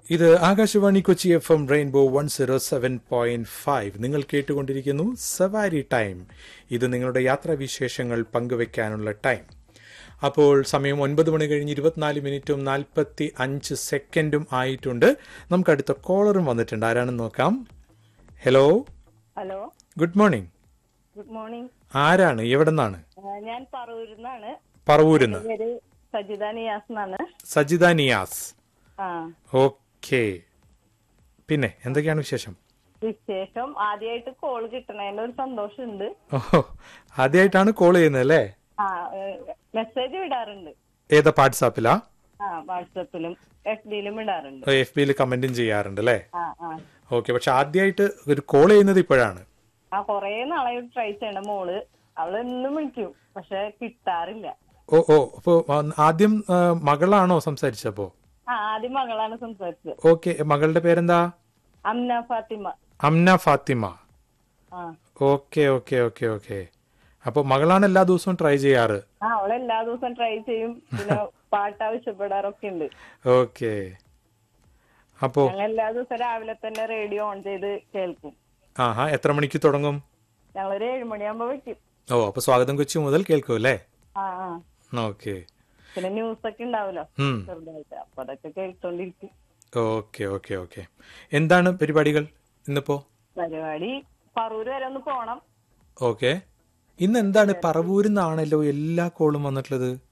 ഇത് Akashvani Kochi F M rainbow one zero seven point five നിങ്ങൾ കേട്ടുകൊണ്ടിരിക്കുന്നു സവാരി ടൈം ഇത് നിങ്ങളുടെ യാത്രാവിശേഷങ്ങൾ പങ്കുവെക്കാനുള്ള ടൈം അപ്പോൾ സമയം ഒൻപത് മണി കഴിഞ്ഞ് ഇരുപത്തിനാല് മിനിറ്റും നാൽപ്പത്തി അഞ്ച് സെക്കൻഡും ആയിട്ടുണ്ട് നമുക്ക് അടുത്ത കോളറും വന്നിട്ടുണ്ട് ആരാണെന്ന് നോക്കാം hello hello good morning good morning ആരാണ് എവിടെ നിന്നാണ് ഞാൻ പറവൂരിന്നാണ് പറവൂരിന്ന് പേര് സജിത നിയാസ് എന്നാണ് സജിത നിയാസ് ആ ഓക്കെ പിന്നെ എന്തൊക്കെയാണ് വിശേഷം വിശേഷം ആദ്യമായിട്ട് കോൾ കിട്ടണതിന്റെ ഒരു സന്തോഷമുണ്ട് ഓഹോ ആദ്യമായിട്ടാണ് കോൾ ചെയ്യുന്നത് അല്ലേ ആ മെസ്സേജ് വിടാറുണ്ട് ഏതാ വാട്സാപ്പിലാ ആ വാട്സപ്പിലും എഫ് ഡിയിലും വിടാറുണ്ട് എഫ് ബിയിൽ കമന്റും ചെയ്യാറുണ്ട് അല്ലേ ആ ആ ഓക്കെ പക്ഷെ ആദ്യമായിട്ട് ഒരു കോൾ ചെയ്യുന്നത് ഇപ്പോഴാണ് ആ കൊറേ നാളായി ട്രൈ ചെയ്യണ മോള് അവള് എന്നും വിളിക്കും പക്ഷെ കിട്ടാറില്ല ഓ ഓ അപ്പോ ആദ്യം ആ, മകളാണോ സംസാരിച്ചപ്പോ ആ ആദ്യം മകളാണ് സംസാരിച്ചത് ഓക്കെ മകളുടെ പേരെന്താ അംന ഫാത്തിമ അംന ഫാത്തിമ ആ ഓക്കെ ഓക്കെ ഓക്കെ ഓക്കെ അപ്പൊ മകളാണ് എല്ലാ ദിവസവും ട്രൈ ചെയ്യാറ് ആ അവള് എല്ലാ ദിവസവും ട്രൈ ചെയ്യും പിന്നെ പാട്ട് ആവശ്യപ്പെടാറൊക്കെ ഉണ്ട് ഓക്കെ അപ്പോ ഞങ്ങൾ എല്ലാ ദിവസവും രാവിലെ തന്നെ റേഡിയോ ഓൺ ചെയ്ത് കേൾക്കും ആഹാ എത്ര മണിക്ക് തുടങ്ങും ഞങ്ങളൊരു ഏഴുമണിയാകുമ്പോ വെക്കും ഓ അപ്പൊ സ്വാഗതം കൊച്ചി മുതൽ കേൾക്കും അല്ലേ ആ ആ ഓക്കെ പിന്നെ ന്യൂസ് ഒക്കെ ഉണ്ടാവല്ലോ ഉം ചെറുതായിട്ട് അപ്പൊ അതൊക്കെ കേട്ടോണ്ടിരിക്കും ഓക്കെ ഓക്കെ ഓക്കെ എന്താണ് പരിപാടികൾ ഇന്നിപ്പോ പരിപാടി പറൂര് വരെ ഒന്ന് പോണം ഓക്കെ ഇന്ന് എന്താണ് പറവൂരിൽ നിന്നാണല്ലോ എല്ലാ കോളും വന്നിട്ടുള്ളത്